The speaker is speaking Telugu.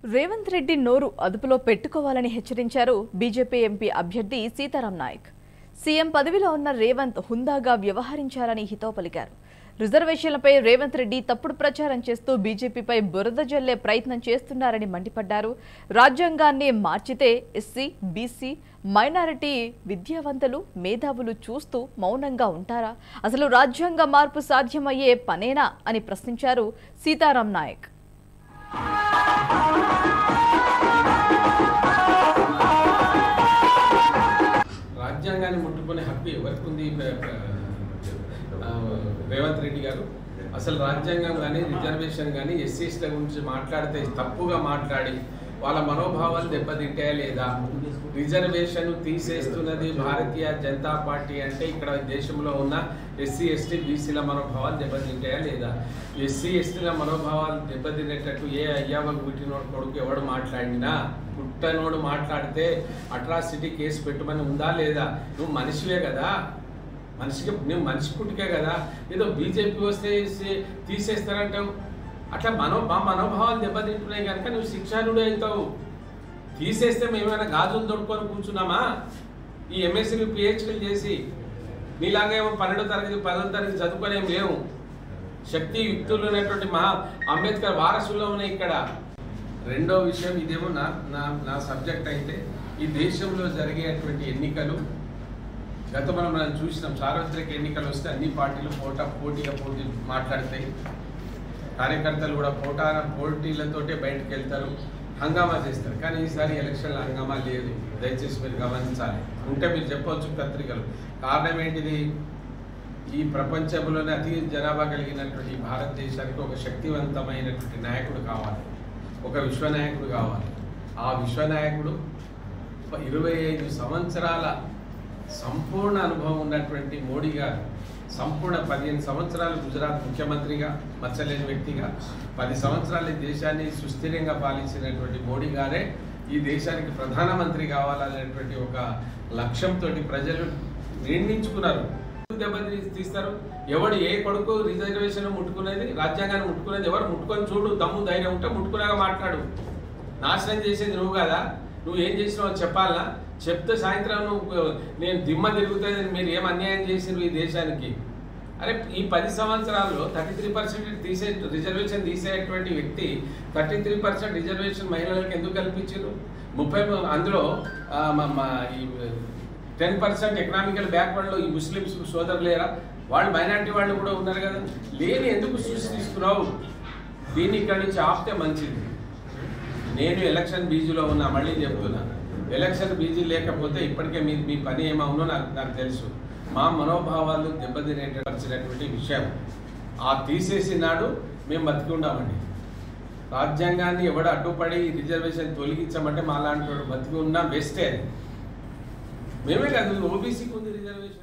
రేవంత్ రెడ్డి నోరు అదుపులో పెట్టుకోవాలని హెచ్చరించారు బీజేపీ ఎంపీ అభ్యర్థి సీతారాం నాయక్ సీఎం పదవిలో ఉన్న రేవంత్ హుందాగా వ్యవహరించాలని హితవు పలికారు రిజర్వేషన్లపై రేవంత్ రెడ్డి తప్పుడు ప్రచారం చేస్తూ బీజేపీపై బురద జల్లే ప్రయత్నం చేస్తున్నారని మండిపడ్డారు రాజ్యాంగాన్ని మార్చితే ఎస్సీ బీసీ మైనారిటీ విద్యావంతులు మేధావులు చూస్తూ మౌనంగా ఉంటారా అసలు రాజ్యాంగ మార్పు సాధ్యమయ్యే పనేనా అని ప్రశ్నించారు సీతారాం నాయక్ రాజ్యాంగాన్ని ముట్టుకునే హక్కు ఎవరికి ఉంది ప్ర- ప్ర- ఆ, రేవంత్ రెడ్డి గారు అసలు రాజ్యాంగం కానీ రిజర్వేషన్ కానీ ఎస్సీస్ల గురించి మాట్లాడితే తప్పుగా మాట్లాడి వాళ్ళ మనోభావాలు దెబ్బతింటాయా లేదా రిజర్వేషన్ తీసేస్తున్నది భారతీయ జనతా పార్టీ అంటే ఇక్కడ దేశంలో ఉన్న ఎస్సీ ఎస్టీ బీసీల మనోభావాలు దెబ్బతింటాయా లేదా ఎస్సీ ఎస్టీల మనోభావాలు దెబ్బతినేటట్టు ఏ అయ్యావలు పుట్టినోడు కొడుకు ఎవడు మాట్లాడినా పుట్టనోడు మాట్లాడితే అట్రాసిటీ కేసు పెట్టమని ఉందా లేదా నువ్వు మనిషివే కదా మనిషికి నువ్వు మనిషి పుట్టికే కదా ఏదో బీజేపీ వస్తే సే- తీసేస్తారంటావు అట్లా మనో మా మనోభావాలు దెబ్బతింటున్నాయి కనుక నువ్వు శిక్షానుడు అవుతావు తీసేస్తే మేమైనా గాజులు దొడుకొని కూర్చున్నామా ఈ ఎంఎస్సీలు పిహెచ్డీలు చేసి నీలాగా ఏమో పన్నెండో తరగతి పదో తరగతి చదువుకొని ఏం లేవు శక్తి యుక్తులు ఉన్నటువంటి మహా అంబేద్కర్ వారసుల్లో ఉన్నాయి ఇక్కడ రెండో విషయం ఇదేమో నా నా నా సబ్జెక్ట్ అయితే ఈ దేశంలో జరిగేటువంటి ఎన్నికలు గత మనం మనం చూసినాం సార్వత్రిక ఎన్నికలు వస్తే అన్ని పార్టీలు పోటా పోటీగా పోటీ మాట్లాడతాయి కార్యకర్తలు కూడా పోటాన పోటీలతోటే బయటకు వెళ్తారు హంగామా చేస్తారు కానీ ఈసారి ఎలక్షన్లో హంగామా లేదు దయచేసి మీరు గమనించాలి ఉంటే మీరు చెప్పవచ్చు పత్రికలు కారణం ఏంటిది ఈ ప్రపంచంలోనే అతి జనాభా కలిగినటువంటి ఈ భారతదేశానికి ఒక శక్తివంతమైనటువంటి నాయకుడు కావాలి ఒక విశ్వనాయకుడు కావాలి ఆ విశ్వనాయకుడు ఇరవై ఐదు సంవత్సరాల సంపూర్ణ అనుభవం ఉన్నటువంటి మోడీ గారు సంపూర్ణ పదిహేను సంవత్సరాలు గుజరాత్ ముఖ్యమంత్రిగా మచ్చలేని వ్యక్తిగా పది సంవత్సరాలు ఈ దేశాన్ని సుస్థిరంగా పాలించినటువంటి మోడీ గారే ఈ దేశానికి ప్రధానమంత్రి కావాలనేటువంటి ఒక లక్ష్యంతో ప్రజలు నిర్ణయించుకున్నారు దెబ్బతి తీస్తారు ఎవడు ఏ కొడుకు రిజర్వేషన్ ముట్టుకునేది రాజ్యాంగాన్ని ముట్టుకునేది ఎవరు ముట్టుకొని చూడు దమ్ము ధైర్యం ఉంటే ముట్టుకున్నాగా మాట్లాడు నాశనం చేసేది నువ్వు కదా నువ్వు ఏం చేసినావు చెప్పాలా చెప్తే సాయంత్రం నువ్వు నేను దిమ్మ తిరుగుతుంది మీరు ఏం అన్యాయం చేసినారు ఈ దేశానికి అరే ఈ పది సంవత్సరాల్లో థర్టీ త్రీ పర్సెంట్ తీసే రిజర్వేషన్ తీసేటువంటి వ్యక్తి థర్టీ త్రీ పర్సెంట్ రిజర్వేషన్ మహిళలకు ఎందుకు కల్పించారు ముప్పై మ- అందులో ఆ, మ- మ- ఈ టెన్ పర్సెంట్ ఎకనామికల్ బ్యాక్వర్డ్లో ఈ ముస్లిమ్స్ సోదరులు లేరా వాళ్ళు మైనారిటీ వాళ్ళు కూడా ఉన్నారు కదా లేని ఎందుకు సృష్టిస్తున్నావు దీన్ని ఇక్కడి నుంచి ఆపితే మంచిది నేను ఎలక్షన్ బీజీలో ఉన్నా మళ్ళీ చెప్తున్నా ఎలక్షన్ బీజీ లేకపోతే ఇప్పటికే మీ మీ పని ఏమవునో నాకు నాకు తెలుసు మా మనోభావాలు దెబ్బతినేటటువంటి విషయం ఆ తీసేసి నాడు మేము బతికి ఉండామండి రాజ్యాంగాన్ని ఎవడు అడ్డుపడి రిజర్వేషన్ తొలగించమంటే మా లాంటి వాడు బతికి ఉన్నా బెస్టే అది మేమే కాదు ఓబీసీకి ఉంది రిజర్వేషన్